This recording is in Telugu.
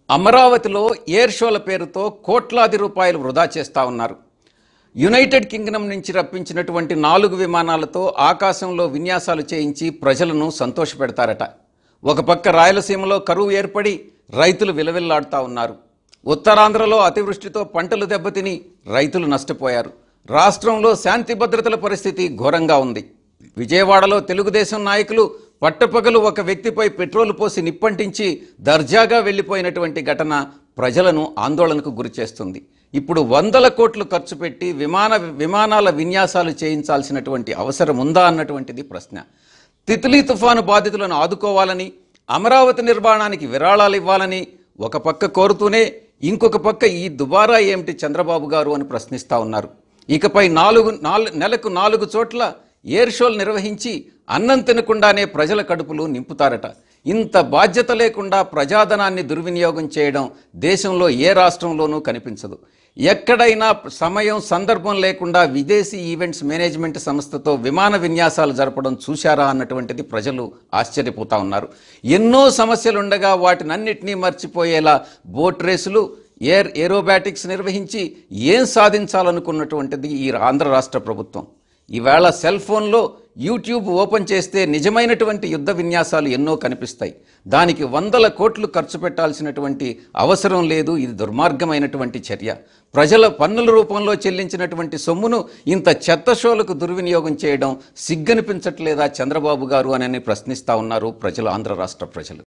అమరావతిలో ఎయిర్ షోల పేరుతో కోట్లాది రూపాయలు వృధా చేస్తా ఉన్నారు యునైటెడ్ కింగ్డమ్ నుంచి రప్పించినటువంటి నాలుగు విమానాలతో ఆకాశంలో విన్యాసాలు చేయించి ప్రజలను సంతోషపెడతారట ఒక పక్క రాయలసీమలో కరువు ఏర్పడి రైతులు విలవిల్లాడుతూ ఉన్నారు ఉత్తరాంధ్రలో అతివృష్టితో పంటలు దెబ్బతిని రైతులు నష్టపోయారు రాష్ట్రంలో శాంతి భద్రతల పరిస్థితి ఘోరంగా ఉంది విజయవాడలో తెలుగుదేశం నాయకులు పట్టపగలు ఒక వ్యక్తిపై పెట్రోల్ పోసి నిప్పంటించి దర్జాగా వెళ్లిపోయినటువంటి ఘటన ప్రజలను ఆందోళనకు గురిచేస్తుంది ఇప్పుడు వందల కోట్లు ఖర్చు పెట్టి విమాన విమానాల విన్యాసాలు చేయించాల్సినటువంటి అవసరం ఉందా అన్నటువంటిది ప్రశ్న తిత్లీ తుఫాను బాధితులను ఆదుకోవాలని అమరావతి నిర్మాణానికి విరాళాలు ఇవ్వాలని ఒక పక్క కోరుతూనే ఇంకొక పక్క ఈ దుబారా ఏమిటి చంద్రబాబు గారు అని ప్రశ్నిస్తా ఉన్నారు ఇకపై నాలుగు నాలుగు నెలకు నాలుగు చోట్ల ఎయిర్ షోలు నిర్వహించి అన్నం తినకుండానే ప్రజల కడుపులు నింపుతారట ఇంత బాధ్యత లేకుండా ప్రజాధనాన్ని దుర్వినియోగం చేయడం దేశంలో ఏ రాష్ట్రంలోనూ కనిపించదు ఎక్కడైనా సమయం సందర్భం లేకుండా విదేశీ ఈవెంట్స్ మేనేజ్మెంట్ సంస్థతో విమాన విన్యాసాలు జరపడం చూశారా అన్నటువంటిది ప్రజలు ఆశ్చర్యపోతా ఉన్నారు ఎన్నో సమస్యలుండగా వాటినన్నిటినీ మర్చిపోయేలా బోట్ రేసులు ఎయిర్ ఏరోబాటిక్స్ నిర్వహించి ఏం సాధించాలనుకున్నటువంటిది ఈ ఆంధ్ర రాష్ట్ర ప్రభుత్వం ఈవేళ సెల్ ఫోన్లో యూట్యూబ్ ఓపెన్ చేస్తే నిజమైనటువంటి యుద్ధ విన్యాసాలు ఎన్నో కనిపిస్తాయి దానికి వందల కోట్లు ఖర్చు పెట్టాల్సినటువంటి అవసరం లేదు ఇది దుర్మార్గమైనటువంటి చర్య ప్రజల పన్నుల రూపంలో చెల్లించినటువంటి సొమ్మును ఇంత చెత్త షోలకు దుర్వినియోగం చేయడం సిగ్గనిపించట్లేదా చంద్రబాబు గారు అని ప్రశ్నిస్తా ఉన్నారు ప్రజలు ఆంధ్ర రాష్ట్ర ప్రజలు